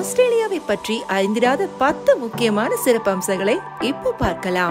ஆஸ்திரேலியாவை பற்றி அறிந்திராத பத்து முக்கியமான சிறப்பம்சங்களை இப்போ பார்க்கலாம்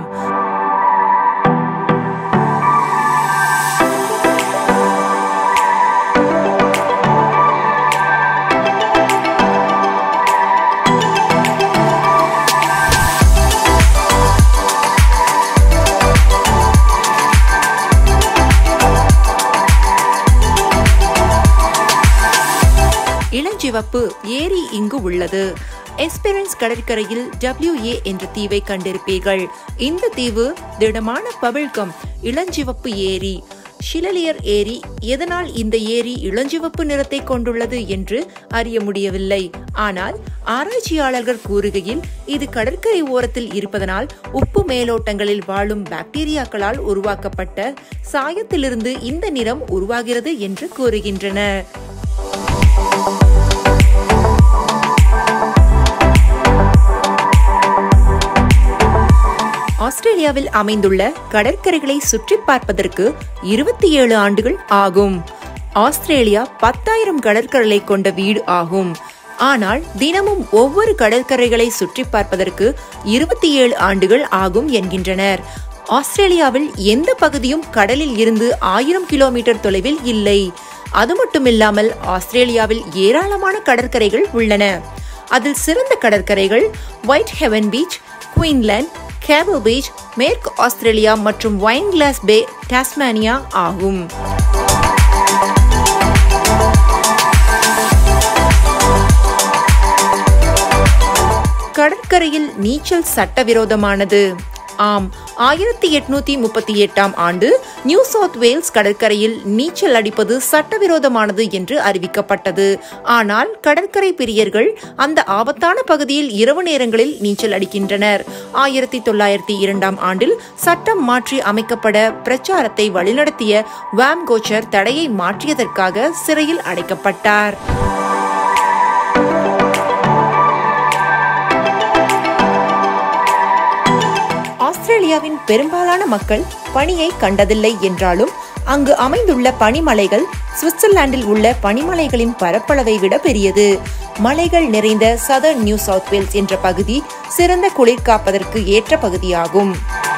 இளஞ்சிவப்பு ஏரி இங்கு உள்ளது எஸ்பெரன்ஸ் கடற்கரையில் டபிள்யூஏ என்ற தீவை கண்டிருப்பீர்கள் இந்த தீவு திடமான பவிழ்கம் இளஞ்சிவப்பு ஏரி ஷிலலியர் ஏரி எதனால் இந்த ஏரி இளஞ்சிவப்பு நிறத்தை கொண்டுள்ளது என்று அறிய முடியவில்லை ஆனால் ஆராய்ச்சியாளர்கள் கூறுகையில் இது கடற்கரை ஓரத்தில் இருப்பதனால் உப்பு மேலோட்டங்களில் வாழும் பாக்டீரியாக்களால் உருவாக்கப்பட்ட சாயத்திலிருந்து இந்த நிறம் உருவாகிறது என்று கூறுகின்றனர் ஆஸ்திரேலியாவில் அமைந்துள்ள கடற்கரைகளை சுற்றி பார்ப்பதற்கு இருபத்தி ஏழு ஆண்டுகள் ஆகும் ஆஸ்திரேலியா பத்தாயிரம் கடற்கரைகளை கொண்ட வீடு ஆகும் ஆனால் தினமும் ஒவ்வொரு கடற்கரைகளை சுற்றி பார்ப்பதற்கு இருபத்தி ஏழு ஆண்டுகள் ஆகும் என்கின்றனர் ஆஸ்திரேலியாவில் எந்த பகுதியும் கடலில் இருந்து ஆயிரம் கிலோமீட்டர் தொலைவில் இல்லை அது மட்டுமில்லாமல் ஆஸ்திரேலியாவில் ஏராளமான கடற்கரைகள் உள்ளன அதில் சிறந்த கடற்கரைகள் ஒயிட் ஹெவன் பீச் குயின்லேண்ட் கேபல் பீச் மேற்கு ஆஸ்திரேலியா மற்றும் வைன் கிளாஸ் பே டாஸ்மானியா ஆகும் கடற்கரையில் நீச்சல் சட்டவிரோதமானது ஆம் ஆயிரத்தி எட்நூத்தி முப்பத்தி எட்டாம் ஆண்டு நியூ சவுத் வேல்ஸ் கடற்கரையில் நீச்சல் அடிப்பது சட்டவிரோதமானது என்று அறிவிக்கப்பட்டது ஆனால் கடற்கரை பிரியர்கள் அந்த ஆபத்தான பகுதியில் இரவு நேரங்களில் நீச்சல் அடிக்கின்றனர் ஆயிரத்தி தொள்ளாயிரத்தி இரண்டாம் ஆண்டில் சட்டம் மாற்றி அமைக்கப்பட பிரச்சாரத்தை வழிநடத்திய வாம் கோச்சர் தடையை மாற்றியதற்காக சிறையில் அடைக்கப்பட்டார் ஆஸ்திரேலியாவின் பெரும்பாலான மக்கள் பனியை கண்டதில்லை என்றாலும் அங்கு அமைந்துள்ள பனிமலைகள் சுவிட்சர்லாந்தில் உள்ள பனிமலைகளின் பரப்பளவை விட பெரியது மலைகள் நிறைந்த சதர்ன் நியூ சவுத் வேல்ஸ் என்ற பகுதி சிறந்த குளிர் காப்பதற்கு ஏற்ற பகுதியாகும்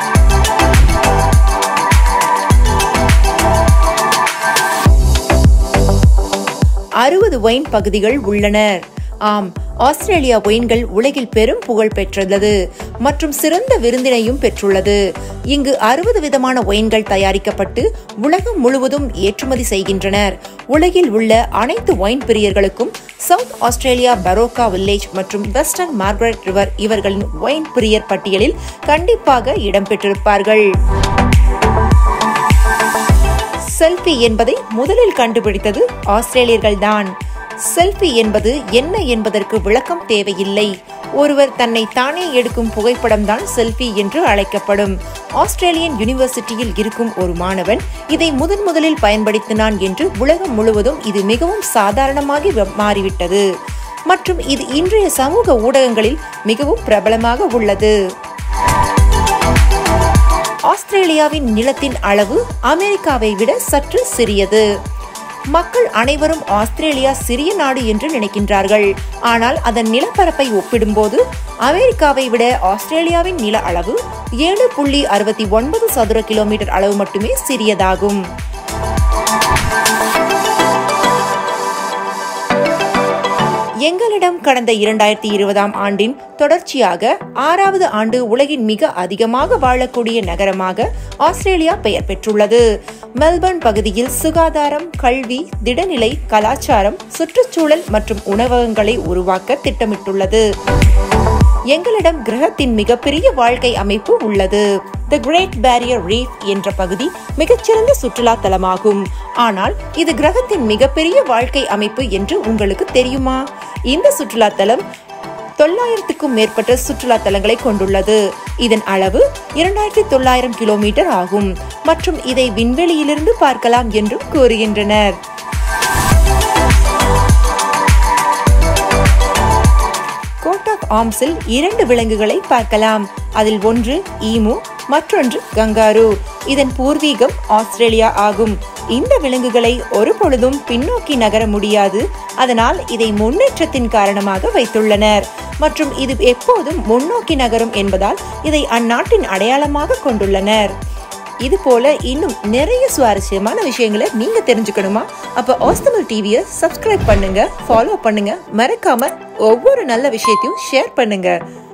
அறுபது ஒயின் பகுதிகள் உள்ளன ஆம் ஆஸ்திரேலியா ஒயின்கள் உலகில் பெரும் புகழ் பெற்றுள்ளது மற்றும் சிறந்த விருந்தினையும் பெற்றுள்ளது இங்கு அறுபது விதமான ஒயின்கள் தயாரிக்கப்பட்டு உலகம் முழுவதும் ஏற்றுமதி செய்கின்றனர் உலகில் உள்ள அனைத்து ஒயின் பிரியர்களுக்கும் சவுத் ஆஸ்திரேலியா பரோக்கா வில்லேஜ் மற்றும் வெஸ்டர்ன் மார்கரெட் ரிவர் இவர்களின் ஒயின் பிரியர் பட்டியலில் கண்டிப்பாக இடம்பெற்றிருப்பார்கள் செல்ஃபி என்பதை முதலில் கண்டுபிடித்தது ஆஸ்திரேலியர்கள்தான் செல்ஃபி என்பது என்ன என்பதற்கு விளக்கம் தேவையில்லை ஒருவர் தன்னை தானே எடுக்கும் புகைப்படம் தான் செல்ஃபி என்று அழைக்கப்படும் ஆஸ்திரேலியன் யூனிவர்சிட்டியில் இருக்கும் ஒரு மாணவன் இதை முதன் முதலில் பயன்படுத்தினான் என்று உலகம் முழுவதும் இது மிகவும் சாதாரணமாகி மாறிவிட்டது மற்றும் இது இன்றைய சமூக ஊடகங்களில் மிகவும் பிரபலமாக உள்ளது ஆஸ்திரேலியாவின் நிலத்தின் அளவு அமெரிக்காவை விட சற்று சிறியது மக்கள் அனைவரும் ஆஸ்திரேலியா சிறிய நாடு என்று நினைக்கின்றார்கள் ஆனால் அதன் நிலப்பரப்பை ஒப்பிடும்போது அமெரிக்காவை விட ஆஸ்திரேலியாவின் நில அளவு ஏழு புள்ளி அறுபத்தி ஒன்பது சதுர கிலோமீட்டர் அளவு மட்டுமே சிறியதாகும் எங்களிடம் கடந்த இரண்டாயிரத்தி இருபதாம் ஆண்டின் தொடர்ச்சியாக ஆறாவது ஆண்டு உலகின் மிக அதிகமாக வாழக்கூடிய நகரமாக ஆஸ்திரேலியா பெயர் பெற்றுள்ளது மெல்பர்ன் பகுதியில் சுகாதாரம் கல்வி திடநிலை கலாச்சாரம் சுற்றுச்சூழல் மற்றும் உணவகங்களை உருவாக்க திட்டமிட்டுள்ளது எங்களிடம் கிரகத்தின் மிகப்பெரிய வாழ்க்கை அமைப்பு உள்ளது த கிரேட் பேரியர் ரீஃப் என்ற பகுதி மிகச்சிறந்த சுற்றுலா தலமாகும் ஆனால் இது கிரகத்தின் மிகப்பெரிய வாழ்க்கை அமைப்பு என்று உங்களுக்கு தெரியுமா இந்த சுற்றுலா தலம் தொள்ளாயிரத்துக்கும் மேற்பட்ட சுற்றுலா தலங்களை கொண்டுள்ளது இதன் அளவு இரண்டாயிரத்தி தொள்ளாயிரம் கிலோமீட்டர் ஆகும் மற்றும் இதை விண்வெளியிலிருந்து பார்க்கலாம் என்றும் கூறுகின்றனர் கோட் ஆஃப் ஆர்ம்ஸில் இரண்டு விலங்குகளை பார்க்கலாம் அதில் ஒன்று ஈமு மற்றொன்று கங்காரு இதன் பூர்வீகம் ஆஸ்திரேலியா ஆகும் இந்த விலங்குகளை ஒரு பொழுதும் பின்னோக்கி நகர முடியாது அதனால் இதை முன்னேற்றத்தின் காரணமாக வைத்துள்ளனர் மற்றும் இது எப்போதும் முன்னோக்கி நகரும் என்பதால் இதை அந்நாட்டின் அடையாளமாக கொண்டுள்ளனர் இது போல இன்னும் நிறைய சுவாரஸ்யமான விஷயங்களை நீங்க தெரிஞ்சுக்கணுமா அப்ப ஆஸ்தமல் டிவியை சப்ஸ்கிரைப் பண்ணுங்க ஃபாலோ பண்ணுங்க மறக்காம ஒவ்வொரு நல்ல விஷயத்தையும் ஷேர் பண்ணுங்க